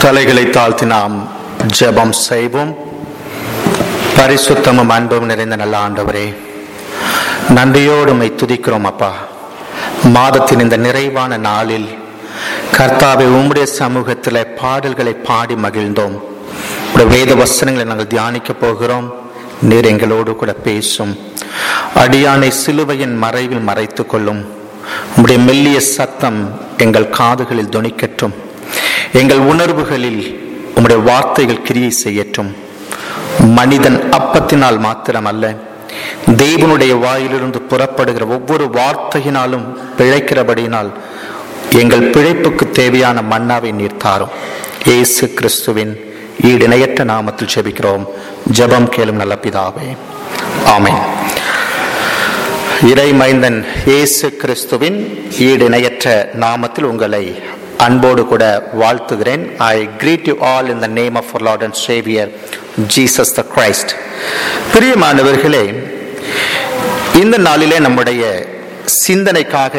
தலைகளை தாழ்த்தி நாம் ஜெபம் செய்வோம் பரிசுத்தமும் அன்பும் நிறைந்த நல்ல ஆண்டவரே நன்றியோடு உம்மை துதிக்கிறோம் அப்பா மாதத்தின் இந்த நிறைவான நாளில் கர்த்தாவை உம்முடைய சமூகத்தில் பாடல்களை பாடி மகிழ்ந்தோம் உடைய வேத வசனங்களை நாங்கள் தியானிக்க போகிறோம் நீர் எங்களோடு கூட பேசும் அடியானை சிலுவையின் மறைவில் மறைத்துக் கொள்ளும் உம்முடைய மெல்லிய சத்தம் எங்கள் காதுகளில் தொனிக்கட்டும் எங்கள் உணர்வுகளில் உம்முடைய வார்த்தைகள் கிரியை செய்யட்டும் மனிதன் அப்பத்தினால் மாத்திரமல்ல தேவனுடைய வாயிலிருந்து புறப்படுகிற ஒவ்வொரு வார்த்தையினாலும் பிழைக்கிறபடியினால் எங்கள் பிழைப்புக்கு தேவையான மன்னாவை நீர் தாரும் இயேசு கிறிஸ்துவின் ஈடிணையற்ற நாமத்தில் ஜெபிக்கிறோம் ஜெபம் கேளும் நல்ல பிதாவே ஆமென் இறைமைந்தன் இயேசு கிறிஸ்துவின் ஈடிணையற்ற நாமத்தில் உங்களை அன்போடு கூட வாழ்த்துகிறேன் I greet you all in the name of Lord and saviour Jesus the Christ பிரியமானவர்களே இந்த நாளிலே நம்முடைய சிந்தனைக்காக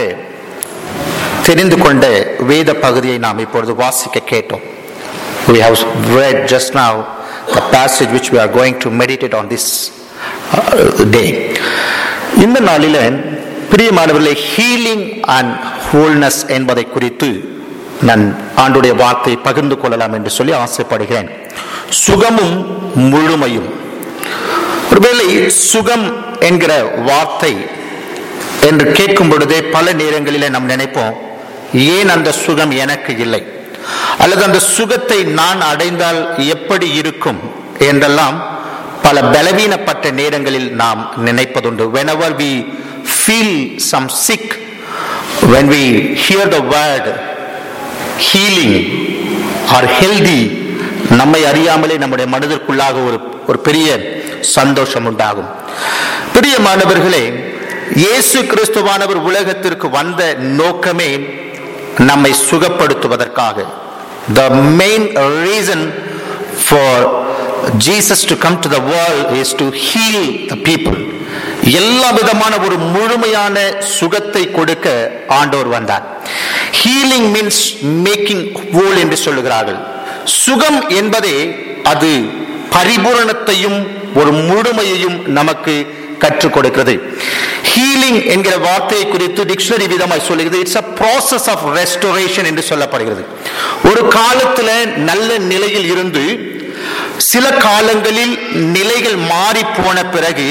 தெரிந்து கொண்ட வேத பகுதியை நாம் இப்பொழுது வாசிக்க கேட்டோம் we have read just now the passage which we are going to meditate on this uh, day இந்த நாளில பிரியமானவர்களே ஹீலிங் அண்ட் ஹோல்னஸ் என்பதை குறித்து நான் ஆண்டுடைய வார்த்தையை பகிர்ந்து கொள்ளலாம் என்று சொல்லி ஆசைப்படுகிறேன் சுகமும் முழுமையும் ஒருவேளை சுகம் என்கிற வார்த்தை என்று கேட்கும் பொழுதே பல நேரங்களிலே நாம் நினைப்போம் ஏன் அந்த சுகம் எனக்கு இல்லை அல்லது அந்த சுகத்தை நான் அடைந்தால் எப்படி இருக்கும் என்றெல்லாம் பல பலவீனப்பட்ட நேரங்களில் நாம் நினைப்பதுண்டு whenever we feel some sick when we hear the word healing or healthy நம்மை அறியாமலே நம்முடைய மனதிற்குள்ளாக ஒரு ஒரு பெரிய சந்தோஷம் உண்டாகும் பிரியமானவர்களே இயேசு கிறிஸ்துவானவர் உலகத்திற்கு வந்த நோக்கமே நம்மை சுகப்படுத்துவதற்காக the main reason for Jesus to come to the world is to heal the people எல்லா விதமான ஒரு முழுமையான சுகத்தை கொடுக்க ஆண்டவர் வந்தார் ஹீலிங் மீன்ஸ் மேக்கிங் ஹோல் என்று சொல்லுகிறார்கள் சுகம் என்பதே அது பரிபூரணத்தையும் ஒரு முழுமையையும் நமக்கு கற்றுக் கொடுக்கிறது ஹீலிங் என்கிற வார்த்தையை குறித்து டிக்ஷனரி விதமாய் சொல்லுகிறது it's a process of restoration என்று சொல்லப்படுகிறது ஒரு காலத்துல நல்ல நிலையில் இருந்து சில காலங்களில் நிலைகள் மாறி போன பிறகு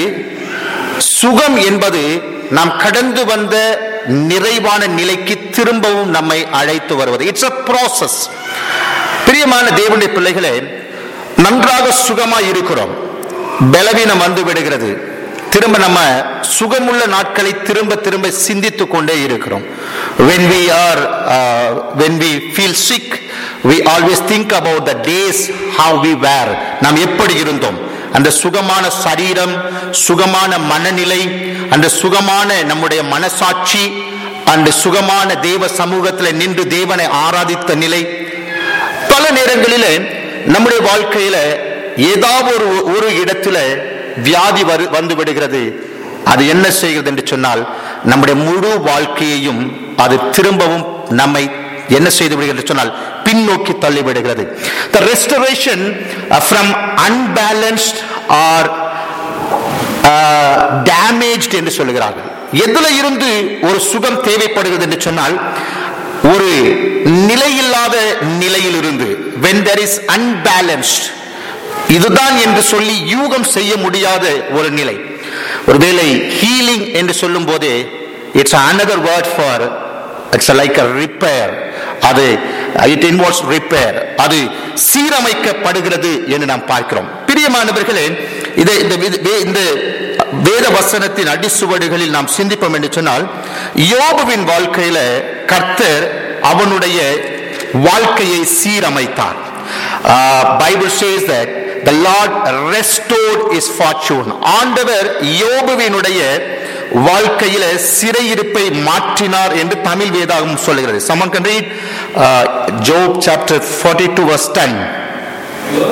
சுகம் என்பது நாம் கடந்து வந்த நிறைவான நிலைக்கு திரும்பவும் நம்மை அழைத்து வருவது இட்ஸ் அ ப்ராசஸ் பிரியமான தேவனுடைய பிள்ளைகளே நன்றாக சுகமாய் இருக்கிறோம் பலவீனம் வந்து விடுகிறது திரும்ப நம்ம சுகமுள்ள நாட்களை திரும்ப திரும்ப சிந்தித்து கொண்டே இருக்கிறோம் when we are uh, when we feel sick we always think about the days how we were நாம் எப்படி இருந்தோம் அந்த சுகமான சரீரம் சுகமான மனநிலை அந்த சுகமான நம்முடைய மனசாட்சி அந்த சுகமான தேவ சமூகத்தில் நின்று தேவனை ஆராதித்த நிலை பல நேரங்களிலே நம்முடைய வாழ்க்கையில ஏதாவது ஒரு ஒரு இடத்துல வியாதி வரு வந்து விடுகிறது அது என்ன செய்கிறது என்று சொன்னால் நம்முடைய முழு வாழ்க்கையையும் அது திரும்பவும் நம்மை என்ன செய்து விடுகிறது என்று சொன்னால் பின்னோக்கி தள்ளிவிடுகிறது the restoration from unbalanced or damage என்று சொல்லுகிறார்கள் எதுல இருந்து ஒரு சுகம் தேவைப்படுகிறது என்று சொன்னால் ஒரு நிலையில்லாத நிலையில் இருந்து when there is unbalanced இதுதான் என்று சொல்லி யூகம் செய்ய முடியாத ஒரு நிலை ஒருவேளை ஹீலிங் என்று சொல்லும் போதே it's another word for it's like a repair அது இட் இன்வால்வ்ஸ் ரிப்பேர் அது சீரமைக்கப்படுகிறது என்று நாம் பார்க்கிறோம் பிரியமானவர்களே இதை இந்த வே- இந்த வேத வசனத்தின் அடிசுவடுகளில் நாம் சிந்திப்போம் என்று சொன்னால் யோபுவின் வாழ்க்கையில கர்த்தர் அவனுடைய வாழ்க்கையை சீரமைத்தார் Bible says that the lord restored his fortune ஆண்டவர் யோபுவினுடைய வாழ்க்கையில சிறையிருப்பை மாற்றினார் என்று தமிழ் வேதாகம் சொல்லுகிறது someone can read uh, job chapter 42 verse 10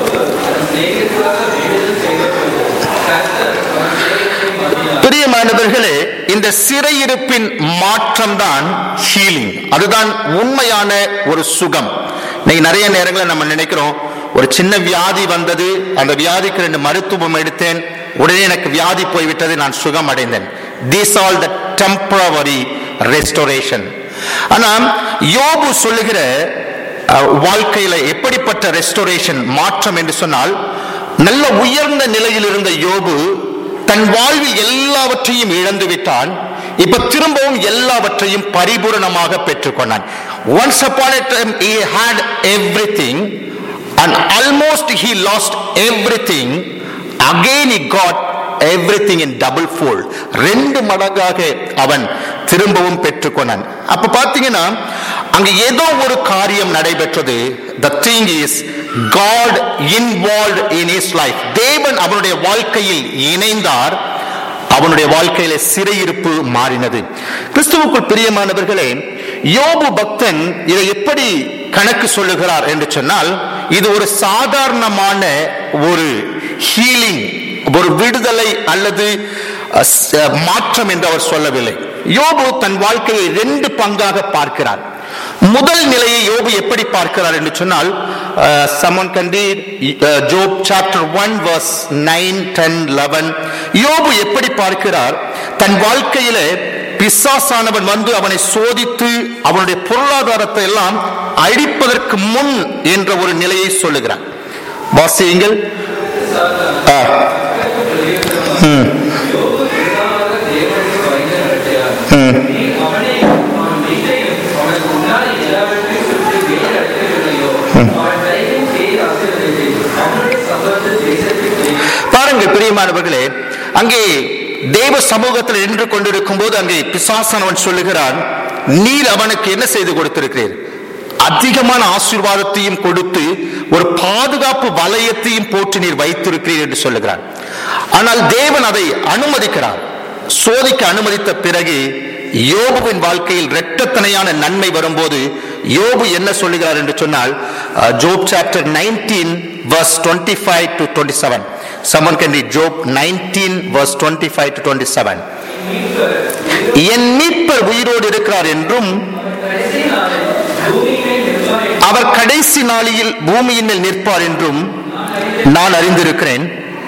பிரியமானவர்களே இந்த சிறையிருப்பின் மாற்றம் தான் ஹீலிங் அதுதான் உண்மையான ஒரு சுகம் இன்னைக்கு நிறைய நேரங்களில் நம்ம நினைக்கிறோம் ஒரு சின்ன வியாதி வந்தது அந்த வியாதிக்கு ரெண்டு மருத்துவம் எடுத்தேன் உடனே எனக்கு வியாதி போய்விட்டது நான் சுகம் அடைந்தேன் these all the temporary restoration ஆனா யோபு சொல்லுகிற அஹ், வாழ்க்கையில எப்படிப்பட்ட ரெஸ்டோரேஷன் மாற்றம் என்று சொன்னால் நல்ல உயர்ந்த நிலையில் இருந்த யோபு தன் வாழ்வில் எல்லாவற்றையும் இழந்து விட்டான் இப்ப திரும்பவும் எல்லாவற்றையும் பரிபூரணமாக பெற்றுக்கொண்டான் once upon a time he had everything and almost he lost everything again he got everything in double fold ரெண்டு மடங்காக அவன் திரும்பவும் பெற்றுக்கொண்டான் அப்ப பாத்தீங்கன்னா அங்க ஏதோ ஒரு காரியம் நடைபெற்றது the thing is god involved in his life தேவன் அவனுடைய வாழ்க்கையில் இணைந்தார் அவனுடைய வாழ்க்கையில சிறையிருப்பு மாறினது கிறிஸ்துவுக்குள் பிரியமானவர்களே யோபு பக்தன் இதை எப்படி கணக்கு சொல்லுகிறார் என்று சொன்னால் இது ஒரு சாதாரணமான ஒரு ஹீலிங் ஒரு விடுதலை அல்லது அஹ், ஸ்- மாற்றம் என்று அவர் சொல்லவில்லை யோபு தன் வாழ்க்கையை ரெண்டு பங்காக பார்க்கிறார் முதல் நிலையை யோபு எப்படி பார்க்கிறார் என்று சொன்னால் சமன் கண்டி Job chapter one verse nine ten eleven யோபு எப்படி பார்க்கிறார் தன் வாழ்க்கையில பிசாசானவன் வந்து அவனை சோதித்து அவனுடைய பொருளாதாரத்தை எல்லாம் அழிப்பதற்கு முன் என்ற ஒரு நிலையை சொல்லுகிறான் வாசியுங்கள் ஆ. ம். ம். பாருங்கள் பிரியமானவர்களே அங்கே தேவ சமூகத்தில் நின்று கொண்டிருக்கும் போது அங்கே பிசாசனவன் சொல்லுகிறான் நீர் அவனுக்கு என்ன செய்து கொடுத்திருக்கிறீர் அதிகமான ஆசீர்வாதத்தையும் கொடுத்து ஒரு பாதுகாப்பு வலயத்தையும் போட்டு நீர் வைத்திருக்கிறீர் என்று சொல்லுகிறான் ஆனால் தேவன் அதை அனுமதிக்கிறார் சோதிக்க அனுமதித்த பிறகு யோபுவின் வாழ்க்கையில் இரட்டத்தனையான நன்மை வரும்போது யோபு என்ன சொல்லுகிறார் என்று சொன்னால் Job chapter nineteen verse 25 to 27 someone can read job 19 verse 25 to 27 என் மீட்பர் உயிரோடு இருக்கிறார் என்றும் அவர் கடைசி நாளில் பூமியின் மேல் நிற்பார் என்றும் நான் அறிந்திருக்கிறேன்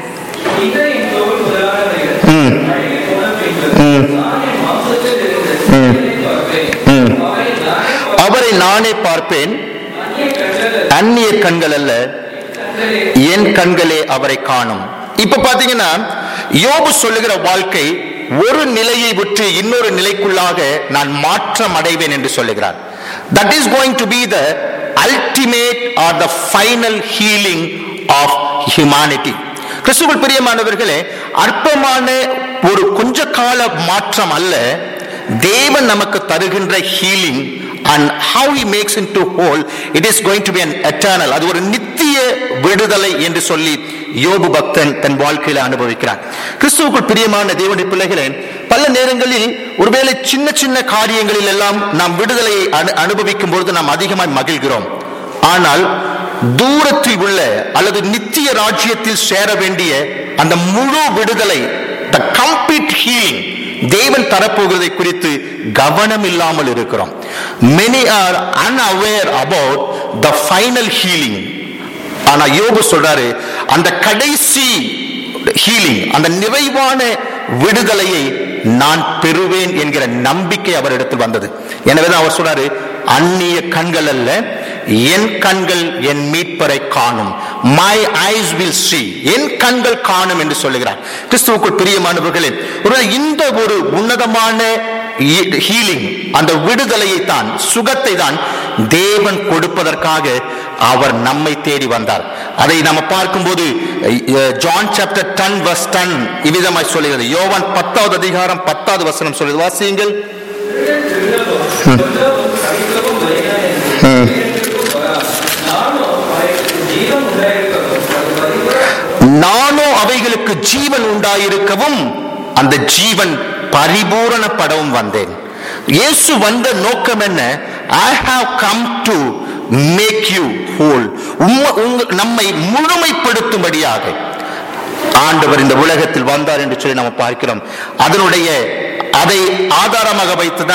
ம். ம். ம். ம். அவரை நானே பார்ப்பேன் அந்நிய கண்கள் அல்ல என் கண்களே அவரை காணும் இப்ப பாத்தீங்கன்னா யோபு சொல்லுகிற வாழ்க்கை ஒரு நிலையை விட்டு இன்னொரு நிலைக்குள்ளாக நான் மாற்றம் அடைவேன் என்று சொல்லுகிறார் that is going to be the ultimate or the final healing of humanity கிறிஸ்துவல் பிரியமானவர்களே அற்பமான ஒரு கொஞ்ச கால மாற்றம் அல்ல தேவன் நமக்கு தருகின்ற healing and how he makes into whole it is going to be an eternal அது ஒரு நித்திய விடுதலை என்று சொல்லி யோபு பக்தன் தன் வாழ்க்கையில அனுபவிக்கிறார் கிறிஸ்துவுக்குள் பிரியமான தேவனுடைய பிள்ளைகளே பல நேரங்களில் ஒருவேளை சின்ன சின்ன காரியங்களில் எல்லாம் நாம் விடுதலையை அனு- அனுபவிக்கும் பொழுது நாம் அதிகமாய் மகிழ்கிறோம் ஆனால் தூரத்தில் உள்ள அல்லது நித்திய ராஜ்யத்தில் சேர வேண்டிய அந்த முழு விடுதலை த கம்ப்ளீட் ஹீலிங் தேவன் தரப்போகிறதை குறித்து கவனம் இல்லாமல் இருக்கிறோம் many are unaware about the final healing ஆனா யோபு சொல்றாரு அந்த கடைசி ஹீலிங் அந்த நிறைவான விடுதலையை நான் பெறுவேன் என்கிற நம்பிக்கை அவரிடத்தில் வந்தது எனவேதான் அவர் சொல்றாரு அந்நிய கண்கள் அல்ல என் கண்கள் என் மீட்பரை காணும் மை ஐஸ் வில் see என் கண்கள் காணும் என்று சொல்லுகிறார் கிறிஸ்துவுக்குள் பிரியமானவர்களே ஒரு இந்த ஒரு உன்னதமான ஹீலிங் அந்த விடுதலையை தான் சுகத்தை தான் தேவன் கொடுப்பதற்காக அவர் நம்மை தேடி வந்தார் அதை நம்ம பார்க்கும்போது John chapter ten verse ten இவ்விதமாய் சொல்லுகிறது யோவான் பத்தாவது அதிகாரம் பத்தாவது வசனம் சொல்லுது வாசியுங்கள் நானோ அவைகளுக்கு ஜீவன் உண்டாயிருக்கவும் அந்த ஜீவன் பரிபூரணப்படவும் வந்தேன் இயேசு வந்த நோக்கம் என்ன I have come to make you whole நம்மை முழுமைப்படுத்தும்படியாக ஆண்டவர் இந்த உலகத்தில் வந்தார் என்று சொல்லி நம்ம பார்க்கிறோம் அதனுடைய அதை ஆதாரமாக வைத்துதான்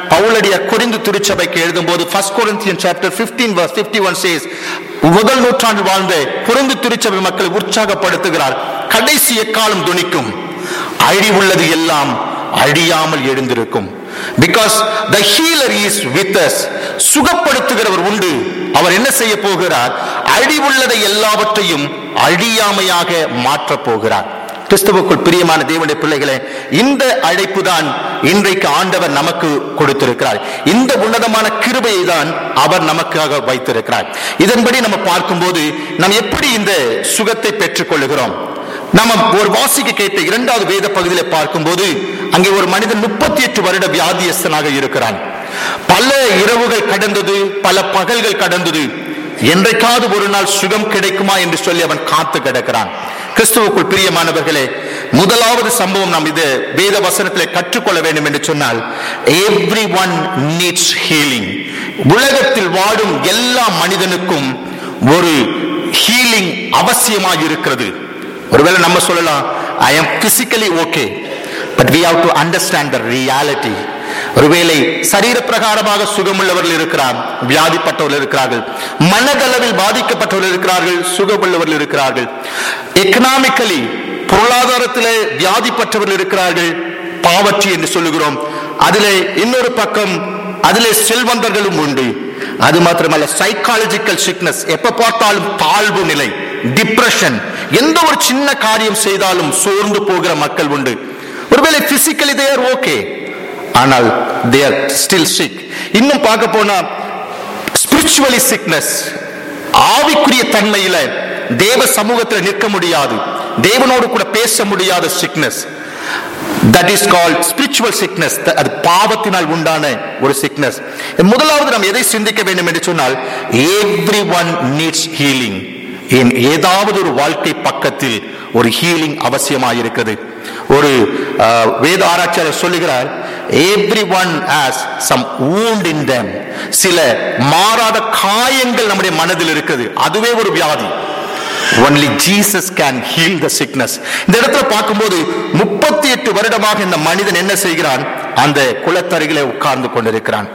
பவுலடியார் கொரிந்து திருச்சபைக்கு எழுதும்போது first Corinthian chapter 15 verse 51 says முதல் நூற்றாண்டில் வாழ்ந்த கொரிந்து திருச்சபை மக்களை உற்சாகப்படுத்துகிறார் கடைசி எக்காலம் துணிக்கும் அழிவுள்ளது எல்லாம் அழியாமல் எழுந்திருக்கும் because the healer is with us சுகப்படுத்துகிறவர் உண்டு அவர் என்ன செய்ய போகிறார் அழிவுள்ளதை எல்லாவற்றையும் அழியாமையாக மாற்றப் போகிறார் கிறிஸ்துவுக்குள் பிரியமான தேவனுடைய பிள்ளைகளே இந்த அழைப்பு தான் இன்றைக்கு ஆண்டவர் நமக்கு கொடுத்திருக்கிறார் இந்த உன்னதமான கிருபையை தான் அவர் நமக்காக வைத்திருக்கிறார் இதன்படி நம்ம பார்க்கும்போது நாம் எப்படி இந்த சுகத்தை பெற்றுக் கொள்ளுகிறோம் நம்ம ஒரு வாசிக்க கேட்ட இரண்டாவது வேத பகுதியில பார்க்கும்போது அங்கே ஒரு மனிதன் முப்பத்தி எட்டு வருட வியாதியஸ்தனாக இருக்கிறான் பல இரவுகள் கடந்தது பல பகல்கள் கடந்தது என்றைக்காவது ஒரு நாள் சுகம் கிடைக்குமா என்று சொல்லி அவன் காத்து கிடக்கிறான் கிறிஸ்துவுக்குள் பிரியமானவர்களே முதலாவது சம்பவம் நாம் இது வேத வசனத்திலே கற்றுக்கொள்ள வேண்டும் என்று சொன்னால் எவ்ரி ஒன் நீட்ஸ் ஹீலிங் உலகத்தில் வாழும் எல்லா மனிதனுக்கும் ஒரு ஹீலிங் அவசியமாக இருக்கிறது ஒருவேளை நம்ம சொல்லலாம் I am physically okay but we have to understand the reality ஒருவேளை சரீர பிரகாரமாக சுகமுள்ளவர்கள் இருக்கிறார் வியாதிப்பட்டவர்கள் இருக்கிறார்கள் மனதளவில் பாதிக்கப்பட்டவர்கள் இருக்கிறார்கள் சுகமுள்ளவர்கள் இருக்கிறார்கள் எக்கனாமிக்கலி பொருளாதாரத்திலே வியாதிப்பட்டவர்கள் இருக்கிறார்கள் பாவற்றி என்று சொல்லுகிறோம் அதிலே இன்னொரு பக்கம் அதிலே செல்வந்தர்களும் உண்டு அது மாத்திரமல்ல சைக்காலஜிக்கல் சிக்னஸ் எப்ப பார்த்தாலும் தாழ்வு நிலை டிப்ரெஷன் எந்த ஒரு சின்ன காரியம் செய்தாலும் சோர்ந்து போகிற மக்கள் உண்டு ஒருவேளை பிசிக்கலி தேர் ஓகே ஆனால் தேர் ஸ்டில் சிக் இன்னும் பார்க்க போனா ஸ்பிரிச்சுவலி சிக்னஸ் ஆவிக்குரிய தன்மையில தேவ சமூகத்தில் நிற்க முடியாது தேவனோடு கூட பேச முடியாத sickness that is called spiritual sickness அது பாவத்தினால் உண்டான ஒரு சிக்னஸ் முதலாவது நாம் எதை சிந்திக்க வேண்டும் என்று சொன்னால் எவ்ரி ஒன் நீட்ஸ் ஹீலிங் என் ஏதாவது ஒரு வாழ்க்கை பக்கத்தில் ஒரு ஹீலிங் அவசியமாயிருக்கிறது ஒரு அஹ், வேத ஆராய்ச்சியாளர் சொல்லுகிறார் everyone has some wound in them சில மாறாத காயங்கள் நம்முடைய மனதில் இருக்குது அதுவே ஒரு வியாதி only Jesus can heal the sickness இந்த இடத்துல பார்க்கும்போது முப்பத்தி எட்டு வருடமாக இந்த மனிதன் என்ன செய்கிறான் அந்த குளத்தருகிலே உட்கார்ந்து கொண்டிருக்கிறான்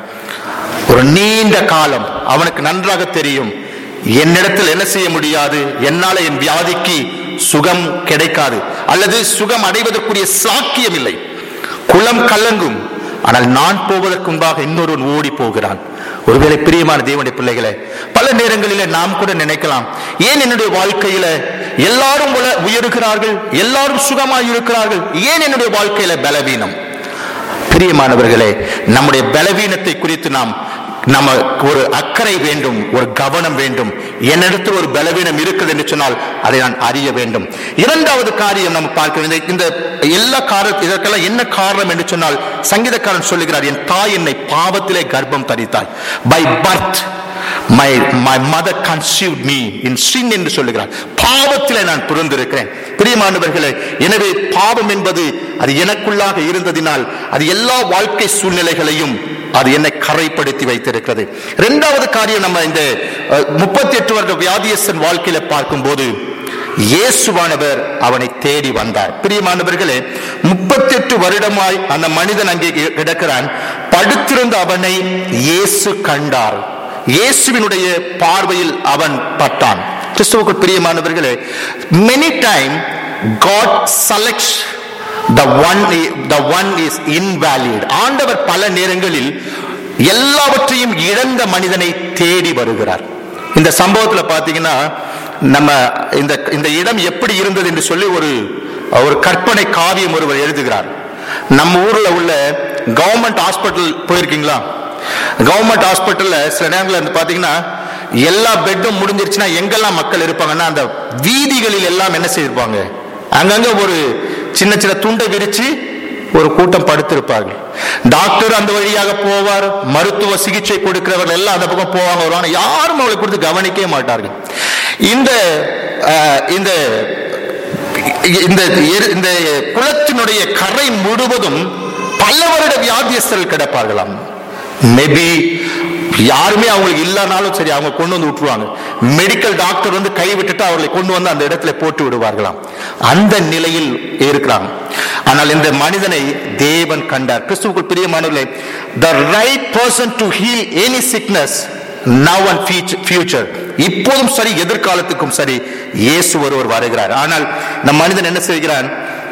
ஒரு நீண்ட காலம் அவனுக்கு நன்றாக தெரியும் என்னிடத்தில் என்ன செய்ய முடியாது என்னால என் வியாதிக்கு சுகம் கிடைக்காது அல்லது சுகம் அடைவதற்குரிய சாக்கியம் இல்லை குளம் கலங்கும் ஆனால் நான் போவதற்கு முன்பாக இன்னொருவன் ஓடி போகிறான் ஒருவேளை பிரியமான தேவனுடைய பிள்ளைகளே பல நேரங்களிலே நாம் கூட நினைக்கலாம் ஏன் என்னுடைய வாழ்க்கையில எல்லாரும் உல- உயருகிறார்கள் எல்லாரும் சுகமாய் இருக்கிறார்கள் ஏன் என்னுடைய வாழ்க்கையில பலவீனம் பிரியமானவர்களே நம்முடைய பலவீனத்தை குறித்து நாம் நம்ம ஒரு அக்கறை வேண்டும் ஒரு கவனம் வேண்டும் என்னிடத்தில் ஒரு பலவீனம் இருக்குது என்று சொன்னால் அதை நான் அறிய வேண்டும் இரண்டாவது காரியம் நம்ம பார்க்க வேண்டிய இந்த எல்லா காரணம் இதற்கெல்லாம் என்ன காரணம் என்று சொன்னால் சங்கீதக்காரன் சொல்லுகிறார் என் தாய் என்னை பாவத்திலே கர்ப்பம் தரித்தாய் by birth my my mother conceive me in sin என்று சொல்லுகிறார் பாவத்திலே நான் பிறந்திருக்கிறேன் பிரியமானவர்களே எனவே பாவம் என்பது அது எனக்குள்ளாக இருந்ததினால் அது எல்லா வாழ்க்கை சூழ்நிலைகளையும் அது என்னை கரைப்படுத்தி வைத்திருக்கிறது இரண்டாவது காரியம் நம்ம இந்த முப்பத்தி எட்டு வருட வியாதியஸ்தன் வாழ்க்கையில பார்க்கும்போது இயேசுவானவர் அவனை தேடி வந்தார் பிரியமானவர்களே முப்பத்தெட்டு வருடமாய் அந்த மனிதன் அங்கே கிடக்கிறான் படுத்திருந்த அவனை இயேசு கண்டார் இயேசுவினுடைய பார்வையில் அவன் பட்டான் கிறிஸ்துவுக்கு பிரியமானவர்களே many time God selects the one the one is invalid ஆண்டவர் பல நேரங்களில் எல்லாவற்றையும் இழந்த மனிதனை தேடி வருகிறார் இந்த சம்பவத்துல பாத்தீங்கன்னா நம்ம இந்த இந்த இடம் எப்படி இருந்தது என்று சொல்லி ஒரு ஒரு கற்பனை காவியம் ஒருவர் எழுதுகிறார் நம்ம ஊர்ல உள்ள கவர்மெண்ட் ஹாஸ்பிட்டல் போயிருக்கீங்களா கவர்மெண்ட் ஹாஸ்பிட்டல்ல சில நேரங்களில் வந்து பாத்தீங்கன்னா எல்லா பெட்டும் முடிஞ்சிருச்சுன்னா எங்கெல்லாம் மக்கள் இருப்பாங்கன்னா அந்த வீதிகளில் எல்லாம் என்ன செய்திருப்பாங்க அங்கங்க ஒரு சின்ன சின்ன துண்டை விரிச்சு ஒரு கூட்டம் படுத்திருப்பார்கள் டாக்டர் அந்த வழியாக போவார் மருத்துவ சிகிச்சை கொடுக்கிறவர்கள் எல்லாம் அந்த பக்கம் போவாங்க வருவாங்க யாரும் அவளை குறித்து கவனிக்கவே மாட்டார்கள் இந்த அஹ், இந்த இந்த எரு- இந்த குளத்தினுடைய கரை முழுவதும் பல வருட வியாதியஸ்தர்கள் கிடப்பார்களாம் மேபி யாருமே அவங்களுக்கு இல்லைனாலும் சரி அவங்க கொண்டு வந்து விட்டுருவாங்க மெடிக்கல் டாக்டர் வந்து கை விட்டுட்டு அவர்களை கொண்டு வந்து அந்த இடத்துல போட்டு விடுவார்களாம் அந்த நிலையில் இருக்கிறாங்க ஆனால் இந்த மனிதனை தேவன் கண்டார் கிறிஸ்துவுக்குள் பிரியமானவர்களே the right person to heal any sickness now and future இப்போதும் சரி எதிர்காலத்துக்கும் சரி இயேசு ஒருவர் வருகிறார் ஆனால் இந்த மனிதன் என்ன செய்கிறான்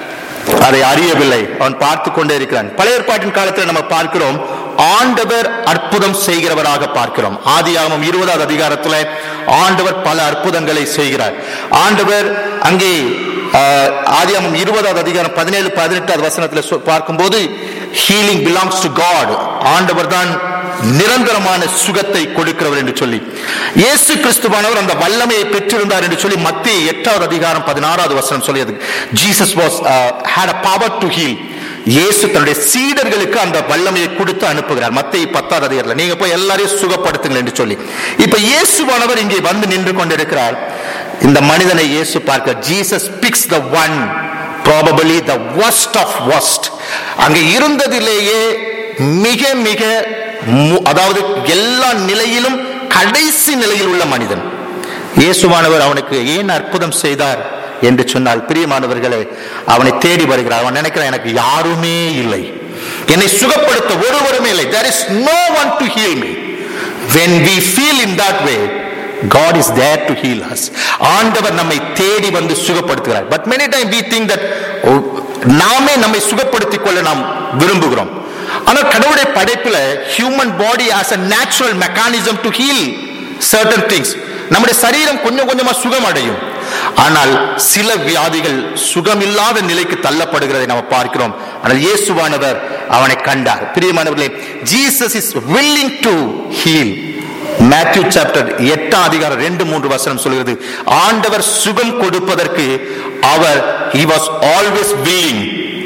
அதை அறியவில்லை அவன் பார்த்து கொண்டே இருக்கிறான் பழைய ஏற்பாட்டின் காலத்தில் நம்ம பார்க்கிறோம் ஆண்டவர் அற்புதம் செய்கிறவராக பார்க்கிறோம் ஆதியாகமம் இருபதாவது அதிகாரத்துல ஆண்டவர் பல அற்புதங்களை செய்கிறார் ஆண்டவர் அங்கே ஆஹ், ஆதியாகமம் இருபதாவது அதிகாரம் பதினேழு பதினெட்டாவது வசனத்துல சொ- பார்க்கும்போது ஹீலிங் பிலாங்ஸ் டு காட் ஆண்டவர் தான் நிரந்தரமான சுகத்தை கொடுக்கிறவர் என்று சொல்லி இயேசு கிறிஸ்துவானவர் அந்த வல்லமையை பெற்றிருந்தார் என்று சொல்லி மத்திய எட்டாவது அதிகாரம் பதினாறாவது வசனம் சொல்லியது Jesus was had a power to heal இயேசு தன்னுடைய சீடர்களுக்கு அந்த வல்லமையை கொடுத்து அனுப்புகிறார் மத்திய பத்தாவது அதிகாரத்தில் நீங்க போய் எல்லாரையும் சுகப்படுத்துங்கள் என்று சொல்லி இப்ப இயேசுவானவர் இங்கே வந்து நின்று கொண்டிருக்கிறார் இந்த மனிதனை இயேசு பார்க்க Jesus picks the one probably the worst of worst அங்க இருந்ததிலேயே மிக மிக மு- அதாவது எல்லா நிலையிலும் கடைசி நிலையில் உள்ள மனிதன் இயேசுவானவர் அவனுக்கு ஏன் அற்புதம் செய்தார் என்று சொன்னால் பிரியமானவர்களே அவனை தேடி வருகிறார் அவன் நினைக்கிறான் எனக்கு யாருமே இல்லை என்னை சுகப்படுத்த ஒருவருமே இல்லை there is no one to heal me when we feel in that way God is there to heal us ஆண்டவர் நம்மை தேடி வந்து சுகப்படுத்துகிறார் but many times we think that oh, நாமே நம்மை சுகப்படுத்திக் கொள்ள நாம் விரும்புகிறோம் ஆனால் கடவுளுடைய படைப்புல human body as a natural mechanism to heal certain things நம்முடைய சரீரம் கொஞ்சம் கொஞ்சமா சுகம் அடையும் ஆனால் சில வியாதிகள் சுகமில்லாத நிலைக்கு தள்ளப்படுகிறதை நாம் பார்க்கிறோம் ஆனால் இயேசுவானவர் அவனை கண்டார் பிரியமானவர்களே Jesus is willing to heal Matthew chapter எட்டாம் அதிகாரம் ரெண்டு மூன்று வசனம் சொல்கிறது ஆண்டவர் சுகம் கொடுப்பதற்கு அவர் he was always willing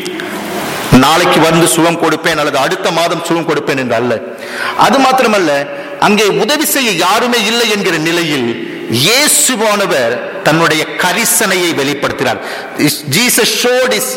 நாளைக்கு வந்து சுகம் கொடுப்பேன் அல்லது அடுத்த மாதம் சுகம் கொடுப்பேன் என்று அல்ல அது மாத்திரமல்ல அங்கே உதவி செய்ய யாருமே இல்லை என்கிற நிலையில் இயேசுவானவர் தன்னுடைய கரிசனையை வெளிப்படுத்தினார் Jesus showed his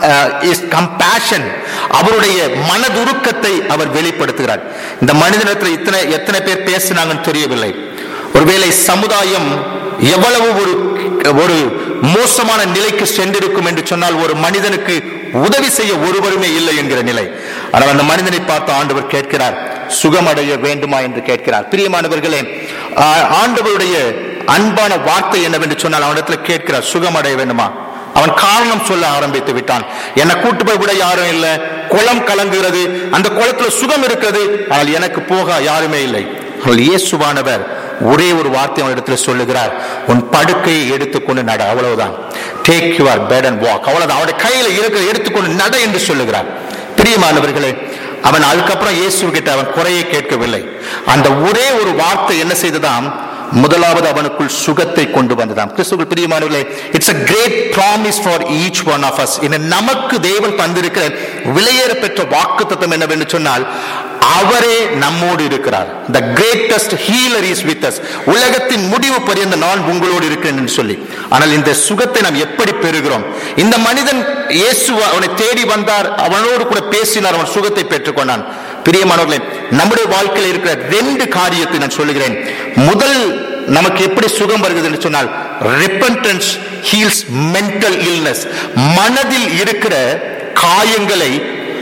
his compassion அவருடைய மனதுருக்கத்தை அவர் வெளிப்படுத்துகிறார் இந்த மனிதனத்தில் இத்தனை எத்தனை பேர் பேசினாங்கன்னு தெரியவில்லை ஒருவேளை சமுதாயம் எவ்வளவு ஒரு ஒரு மோசமான நிலைக்கு சென்றிருக்கும் என்று சொன்னால் ஒரு மனிதனுக்கு உதவி செய்ய ஒருவருமே இல்லை என்கிற நிலை ஆனால் அந்த மனிதனை பார்த்து ஆண்டவர் கேட்கிறார் சுகமடைய வேண்டுமா என்று கேட்கிறார் பிரியமானவர்களே ஆ- ஆண்டவருடைய அன்பான வார்த்தை என்னவென்று சொன்னால் அவனிடத்துல கேட்கிறார் சுகமடைய வேண்டுமா அவன் காரணம் சொல்ல ஆரம்பித்து விட்டான் என்னை கூட்டு போய் விட யாரும் இல்லை குளம் கலங்குகிறது அந்த குளத்துல சுகம் இருக்கிறது ஆனால் எனக்கு போக யாருமே இல்லை ஆனால் இயேசுவானவர் ஒரே ஒரு வார்த்தை அவனிடத்துல சொல்லுகிறார் உன் படுக்கையை எடுத்துக்கொண்டு நட அவ்வளவுதான் take your bed and walk அவ்வளவுதான் அவனுடைய கையில இருக்கிற எடுத்துக்கொண்டு நட என்று சொல்லுகிறார் பிரியமானவர்களே அவன் அதுக்கப்புறம் இயேசு கிட்ட அவன் குறையை கேட்கவில்லை அந்த ஒரே ஒரு வார்த்தை என்ன செய்ததாம் முதலாவது அவனுக்குள் சுகத்தை கொண்டு வந்ததாம் கிறிஸ்துவுக்குள் பிரியமானவர்களே it's a great promise for each one of us இந்த நமக்கு தேவன் தந்திருக்கிற விலையேற பெற்ற வாக்குத்தத்தம் என்னவென்று சொன்னால் அவரே நம்மோடு இருக்கிறார் the greatest healer is with us உலகத்தின் முடிவு பரியந்த நான் உங்களோடு இருக்கிறேன் என்று சொல்லி ஆனால் இந்த சுகத்தை நாம் எப்படி பெறுகிறோம் இந்த மனிதன் இயேசு அவனை தேடி வந்தார் அவனோடு கூட பேசினார் அவன் சுகத்தை பெற்றுக்கொண்டான் பிரியமானவர்களே நம்முடைய வாழ்க்கையில் இருக்கிற ரெண்டு காரியத்தை நான் சொல்லுகிறேன் முதல் நமக்கு எப்படி சுகம் வருகிறது என்று சொன்னால் repentance heals mental illness மனதில் இருக்கிற காயங்களை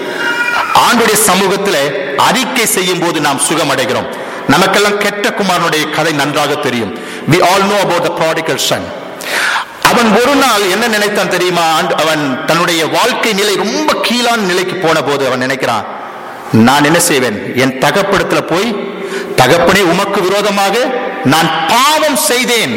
ஆண்டுடைய சமூகத்தில் அறிக்கை செய்யும் போது நாம் சுகம் அடைகிறோம் நமக்கெல்லாம் கெட்ட குமாரனுடைய கதை நன்றாக தெரியும் we all know about the prodigal son அவன் ஒரு நாள் என்ன நினைத்தான் தெரியுமா ஆண்டு- அவன் தன்னுடைய வாழ்க்கை நிலை ரொம்ப கீழான நிலைக்கு போன போது அவன் நினைக்கிறான் நான் என்ன செய்வேன் என் தகப்படத்துல போய் தகப்பனே உமக்கு விரோதமாக நான் பாவம் செய்தேன்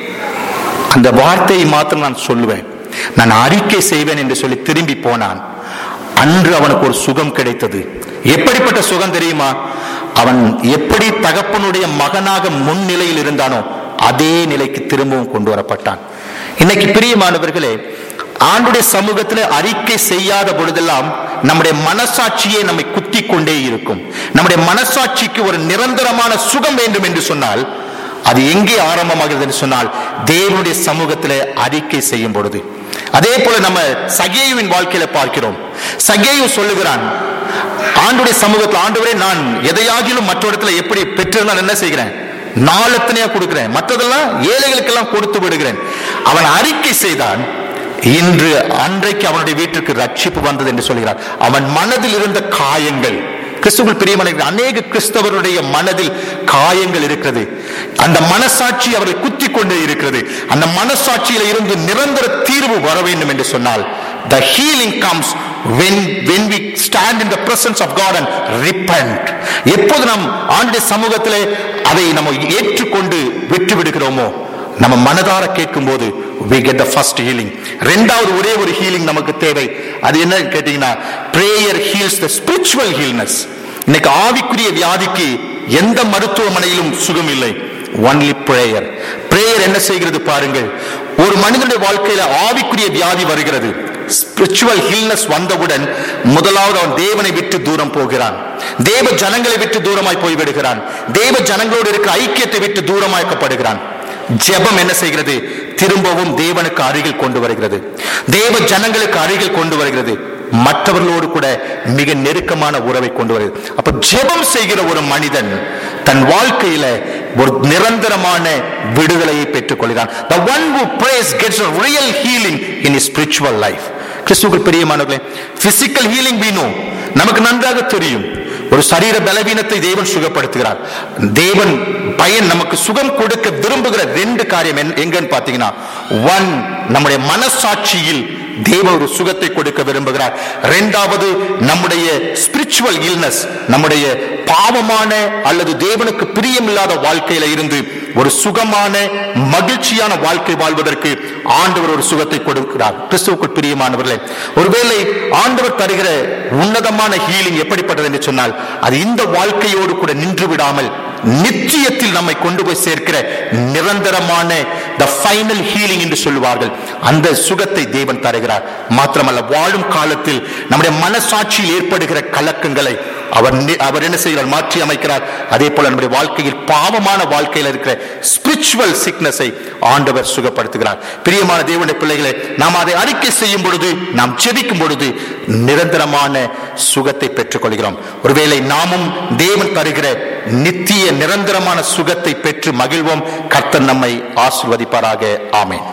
அந்த வார்த்தையை மாத்திரம் நான் சொல்லுவேன் நான் அறிக்கை செய்வேன் என்று சொல்லி திரும்பி போனான் அன்று அவனுக்கு ஒரு சுகம் கிடைத்தது எப்படிப்பட்ட சுகம் தெரியுமா அவன் எப்படி தகப்பனுடைய மகனாக முன்னிலையில் இருந்தானோ அதே நிலைக்கு திரும்பவும் கொண்டு வரப்பட்டான் இன்னைக்கு பிரியமானவர்களே ஆண்டுடைய சமூகத்தில் அறிக்கை செய்யாத பொழுதெல்லாம் நம்முடைய மனசாட்சியே நம்மை குத்தி கொண்டே இருக்கும் நம்முடைய மனசாட்சிக்கு ஒரு நிரந்தரமான சுகம் வேண்டும் என்று சொன்னால் அது எங்கே ஆரம்பமாகிறது என்று சொன்னால் தேவனுடைய சமூகத்தில் அறிக்கை செய்யும் பொழுது அதே போல நம்ம சகேயுவின் வாழ்க்கையில பார்க்கிறோம் சகேயு சொல்லுகிறான் ஆண்டுடைய சமூகத்தில் ஆண்டவரே நான் எதையாகிலும் மற்ற இடத்துல எப்படி பெற்று நான் என்ன செய்கிறேன் நாளத்தனையா கொடுக்கிறேன் மற்றதெல்லாம் ஏழைகளுக்கெல்லாம் கொடுத்து விடுகிறேன் அவன் அறிக்கை செய்தான் இன்று அன்றைக்கு அவனுடைய வீட்டிற்கு ரட்சிப்பு வந்தது என்று சொல்கிறார் அவன் மனதில் இருந்த காயங்கள் கிறிஸ்துவில் பிரியமான அநேக கிறிஸ்தவருடைய மனதில் காயங்கள் இருக்கிறது அந்த மனசாட்சி அவரை குத்தி கொண்டே இருக்கிறது அந்த மனசாட்சியில இருந்து நிரந்தர தீர்வு வர வேண்டும் என்று சொன்னால் the healing comes when when we stand in the presence of God and repent எப்போது நாம் ஆண்டுடைய சமூகத்திலே அதை நம்ம ஏற்றுக்கொண்டு விட்டு விடுகிறோமோ நம்ம மனதார கேட்கும் போது we get the first healing ரெண்டாவது ஒரே ஒரு ஹீலிங் நமக்கு தேவை அது என்ன கேட்டீங்கன்னா prayer heals the spiritual illness இன்னைக்கு ஆவிக்குரிய வியாதிக்கு எந்த மருத்துவமனையிலும் சுகம் இல்லை ஒன்லி பிரேயர் பிரேயர் என்ன செய்கிறது பாருங்கள் ஒரு மனிதனுடைய வாழ்க்கையில ஆவிக்குரிய வியாதி வருகிறது ஸ்பிரிச்சுவல் ஹில்னஸ் வந்தவுடன் முதலாவது அவன் தேவனை விட்டு தூரம் போகிறான் தேவ ஜனங்களை விட்டு தூரமாய் போய்விடுகிறான் தேவ ஜனங்களோடு இருக்கிற ஐக்கியத்தை விட்டு தூரமாக்கப்படுகிறான் ஜெபம் என்ன செய்கிறது திரும்பவும் தேவனுக்கு அருகில் கொண்டு வருகிறது தேவ ஜனங்களுக்கு அருகில் கொண்டு வருகிறது மற்றவர்களோடு கூட மிக நெருக்கமான உறவை கொண்டு வருகிறது அப்ப ஜெபம் செய்கிற ஒரு மனிதன் தன் வாழ்க்கையில ஒரு நிரந்தரமான விடுதலையை பெற்றுக் கொள்கிறான் the one who prays gets a real healing in his spiritual life கிறிஸ்துவுக்குள் பிரியமானவர்களே பிசிக்கல் ஹீலிங் we know நமக்கு நன்றாக தெரியும் ஒரு சரீர பலவீனத்தை தேவன் சுகப்படுத்துகிறார் தேவன் பயன் நமக்கு சுகம் கொடுக்க விரும்புகிற ரெண்டு காரியம் என்ன- எங்கன்னு பாத்தீங்கன்னா ஒன் நம்முடைய மனசாட்சியில் தேவ ஒரு சுகத்தை கொடுக்க விரும்புகிறார் இரண்டாவது நம்முடைய ஸ்பிரிச்சுவல் இல்னஸ் நம்முடைய பாவமான அல்லது தேவனுக்கு பிரியமில்லாத வாழ்க்கையில இருந்து ஒரு சுகமான மகிழ்ச்சியான வாழ்க்கை வாழ்வதற்கு ஆண்டவர் ஒரு சுகத்தை கொடுக்கிறார் கிறிஸ்துவுக்குள் பிரியமானவர்களே ஒருவேளை ஆண்டவர் தருகிற உன்னதமான ஹீலிங் எப்படிப்பட்டது என்று சொன்னால் அது இந்த வாழ்க்கையோடு கூட நின்று விடாமல் நிச்சயத்தில் நம்மை கொண்டு போய் சேர்க்கிற நிரந்தரமான த ஃபைனல் ஹீலிங் என்று சொல்லுவார்கள் அந்த சுகத்தை தேவன் தருகிறார் மாத்திரமல்ல வாழும் காலத்தில் நம்முடைய மனசாட்சியில் ஏற்படுகிற கலக்கங்களை அவர் நி- அவர் என்ன செய்கிறார் மாற்றி அமைக்கிறார் அதே போல நம்முடைய வாழ்க்கையில் பாவமான வாழ்க்கையில் இருக்கிற ஸ்பிரிச்சுவல் சிக்னஸை ஆண்டவர் சுகப்படுத்துகிறார் பிரியமான தேவனுடைய பிள்ளைகளை நாம் அதை அறிக்கை செய்யும் பொழுது நாம் ஜெபிக்கும் பொழுது நிரந்தரமான சுகத்தை பெற்றுக் கொள்கிறோம் ஒருவேளை நாமும் தேவன் தருகிற நித்திய நிரந்தரமான சுகத்தை பெற்று மகிழ்வோம் கர்த்தர் நம்மை ஆசிர்வதிப்பாராக ஆமென்